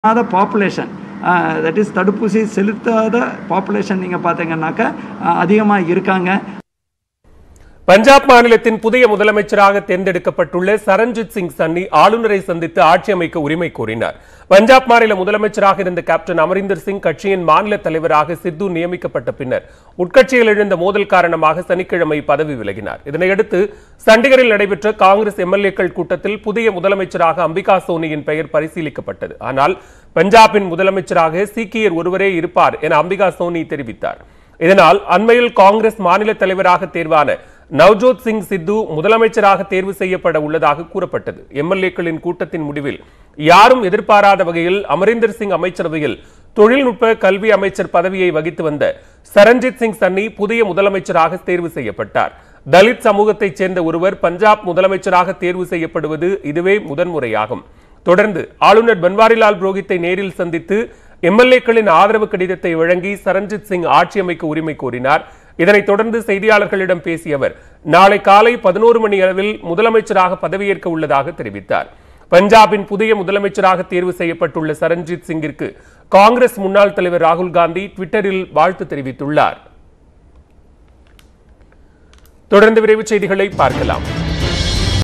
செலுத்தாத population that is தடுப்பூசி செலுத்தாத population நீங்கள் பார்த்தீங்கன்னாக்கா அதிகமாக இருக்காங்க பஞ்சாப் மாநிலத்தின் புதிய முதலமைச்சராக தேர்ந்தெடுக்கப்பட்டுள்ள சரண்ஜித் சிங் சன்னி ஆளுநரை சந்தித்து ஆட்சி அமைக்க உரிமை கோரினார் பஞ்சாப் மாநில முதலமைச்சராக இருந்த கேப்டன் அமரிந்தர் சிங் கட்சியின் மாநில தலைவராக சித்து நியமிக்கப்பட்ட பின்னர் உட்கட்சியில் எழுந்த மோதல் காரணமாக சனிக்கிழமை பதவி விலகினார் இதனையடுத்து சண்டிகரில் நடைபெற்ற காங்கிரஸ் எம்எல்ஏக்கள் கூட்டத்தில் புதிய முதலமைச்சராக அம்பிகா சோனியின் பெயர் பரிசீலிக்கப்பட்டது ஆனால் பஞ்சாபின் முதலமைச்சராக சீக்கியர் ஒருவரே இருப்பார் என அம்பிகா சோனி தெரிவித்தார் இதனால் அண்மையில் காங்கிரஸ் மாநில தலைவராக தேர்வான நவ்ஜோத் சிங் சித்து முதலமைச்சராக தேர்வு செய்யப்பட உள்ளதாக கூறப்பட்டது எம்எல்ஏக்களின் கூட்டத்தின் முடிவில் யாரும் எதிர்பாராத வகையில் அமரிந்தர் சிங் அமைச்சரவையில் தொழில்நுட்ப கல்வி அமைச்சர் பதவியை வகித்து வந்த சரண்ஜித் சிங் சன்னி புதிய முதலமைச்சராக தேர்வு செய்யப்பட்டார் தலித் சமூகத்தைச் சேர்ந்த ஒருவர் பஞ்சாப் முதலமைச்சராக தேர்வு செய்யப்படுவது இதுவே முதன்முறையாகும் தொடர்ந்து ஆளுநர் பன்வாரிலால் புரோஹித்தை நேரில் சந்தித்து எம்எல்ஏக்களின் ஆதரவு கடிதத்தை வழங்கி சரண்ஜித் சிங் ஆட்சி அமைக்க உரிமை கோரினார் இதனைத் தொடர்ந்து செய்தியாளர்களிடம் பேசிய அவர் நாளை காலை பதினோரு மணி அளவில் முதலமைச்சராக பதவியேற்க உள்ளதாக தெரிவித்தார் பஞ்சாபின் புதிய முதலமைச்சராக தேர்வு செய்யப்பட்டுள்ள சரண்ஜித் சிங்கிற்கு காங்கிரஸ் முன்னாள் தலைவர் ராகுல் காந்தி ட்விட்டரில் வாழ்த்து தெரிவித்துள்ளார் தொடர்ந்து விரைவுச் செய்திகளை பார்க்கலாம்